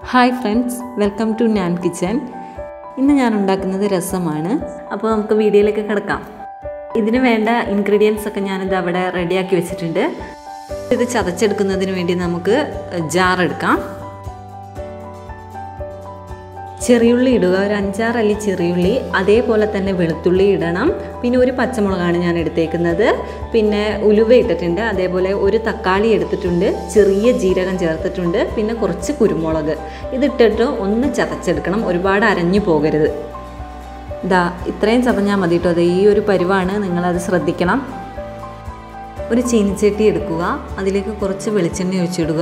hi friends welcome to Naan kitchen ഇന്ന് ഞാൻ ഉണ്ടാക്കുന്നത് രസമാണ് അപ്പോൾ നമുക്ക് വീഡിയോയിലേക്ക് കിടക്കാം ഇതിന് വേണ്ട ഇൻഗ്രീഡിയൻസ് ഒക്കെ ഞാനിത് അവിടെ റെഡിയാക്കി വെച്ചിട്ടുണ്ട് ഇത് ചതച്ചെടുക്കുന്നതിന് വേണ്ടി നമുക്ക് ജാർ എടുക്കാം ചെറിയുള്ളി ഇടുക ഒരു അഞ്ചാറല്ലി ചെറിയുള്ളി അതേപോലെ തന്നെ വെളുത്തുള്ളി ഇടണം പിന്നെ ഒരു പച്ചമുളകാണ് ഞാൻ എടുത്തേക്കുന്നത് പിന്നെ ഉലുവ ഇട്ടിട്ടുണ്ട് അതേപോലെ ഒരു തക്കാളി എടുത്തിട്ടുണ്ട് ചെറിയ ജീരകം ചേർത്തിട്ടുണ്ട് പിന്നെ കുറച്ച് കുരുമുളക് ഇതിട്ടിട്ട് ഒന്ന് ചതച്ചെടുക്കണം ഒരുപാട് അരഞ്ഞു പോകരുത് ഇതാ ഇത്രയും ചതഞ്ഞാൽ മതി കേട്ടോ അത് ഈ ഒരു പരുവാണ് നിങ്ങളത് ശ്രദ്ധിക്കണം ഒരു ചീനിച്ചട്ടി എടുക്കുക അതിലേക്ക് കുറച്ച് വെളിച്ചെണ്ണ ഒഴിച്ചിടുക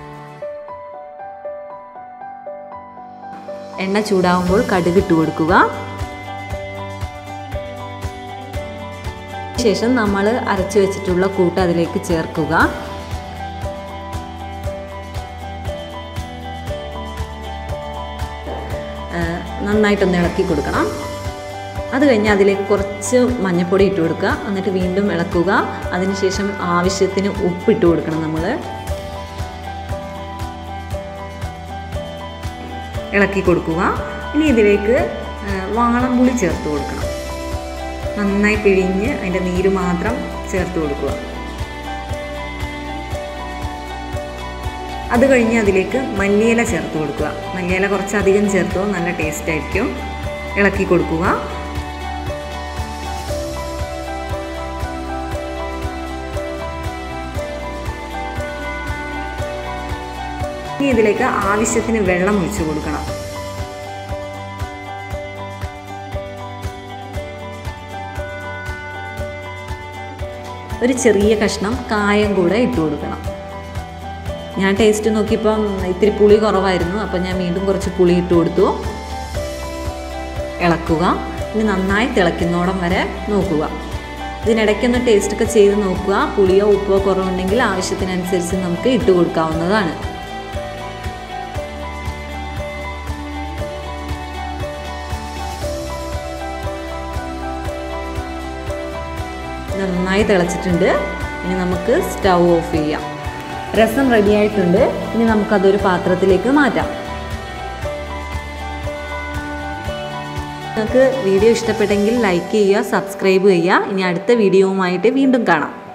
എണ്ണ ചൂടാവുമ്പോൾ കടുക് ഇട്ട് കൊടുക്കുക ശേഷം നമ്മൾ അരച്ചു വെച്ചിട്ടുള്ള കൂട്ട് അതിലേക്ക് ചേർക്കുക നന്നായിട്ടൊന്ന് ഇളക്കി കൊടുക്കണം അത് കഴിഞ്ഞ് അതിലേക്ക് കുറച്ച് മഞ്ഞൾപ്പൊടി ഇട്ട് കൊടുക്കുക എന്നിട്ട് വീണ്ടും ഇളക്കുക അതിനുശേഷം ആവശ്യത്തിന് ഉപ്പിട്ട് കൊടുക്കണം നമ്മൾ ഇളക്കി കൊടുക്കുക ഇനി ഇതിലേക്ക് വാളംപുളി ചേർത്ത് കൊടുക്കണം നന്നായി പിഴിഞ്ഞ് അതിൻ്റെ നീര് മാത്രം ചേർത്ത് കൊടുക്കുക അത് കഴിഞ്ഞ് അതിലേക്ക് മല്ലിയില ചേർത്ത് കൊടുക്കുക മല്ലിയില കുറച്ചധികം ചേർത്തോ നല്ല ടേസ്റ്റ് ആയിരിക്കും ഇളക്കി കൊടുക്കുക ഇനി ഇതിലേക്ക് ആവശ്യത്തിന് വെള്ളം ഒഴിച്ചു കൊടുക്കണം ഒരു ചെറിയ കഷ്ണം കായം കൂടെ ഇട്ട് കൊടുക്കണം ഞാൻ ടേസ്റ്റ് നോക്കിയപ്പം ഇത്തിരി പുളി കുറവായിരുന്നു അപ്പം ഞാൻ വീണ്ടും കുറച്ച് പുളി ഇട്ട് കൊടുത്തു ഇളക്കുക ഇനി നന്നായി തിളയ്ക്കുന്നോടം വരെ നോക്കുക ഇതിനിടയ്ക്കൊന്ന് ടേസ്റ്റൊക്കെ ചെയ്ത് നോക്കുക പുളിയോ ഉപ്പോ കുറവുണ്ടെങ്കിൽ ആവശ്യത്തിനനുസരിച്ച് നമുക്ക് ഇട്ട് കൊടുക്കാവുന്നതാണ് നന്നായി തിളച്ചിട്ടുണ്ട് ഇനി നമുക്ക് സ്റ്റൗ ഓഫ് ചെയ്യാം രസം റെഡി ആയിട്ടുണ്ട് ഇനി നമുക്കതൊരു പാത്രത്തിലേക്ക് മാറ്റാം നിങ്ങൾക്ക് വീഡിയോ ഇഷ്ടപ്പെട്ടെങ്കിൽ ലൈക്ക് ചെയ്യുക സബ്സ്ക്രൈബ് ചെയ്യുക ഇനി അടുത്ത വീഡിയോവുമായിട്ട് വീണ്ടും കാണാം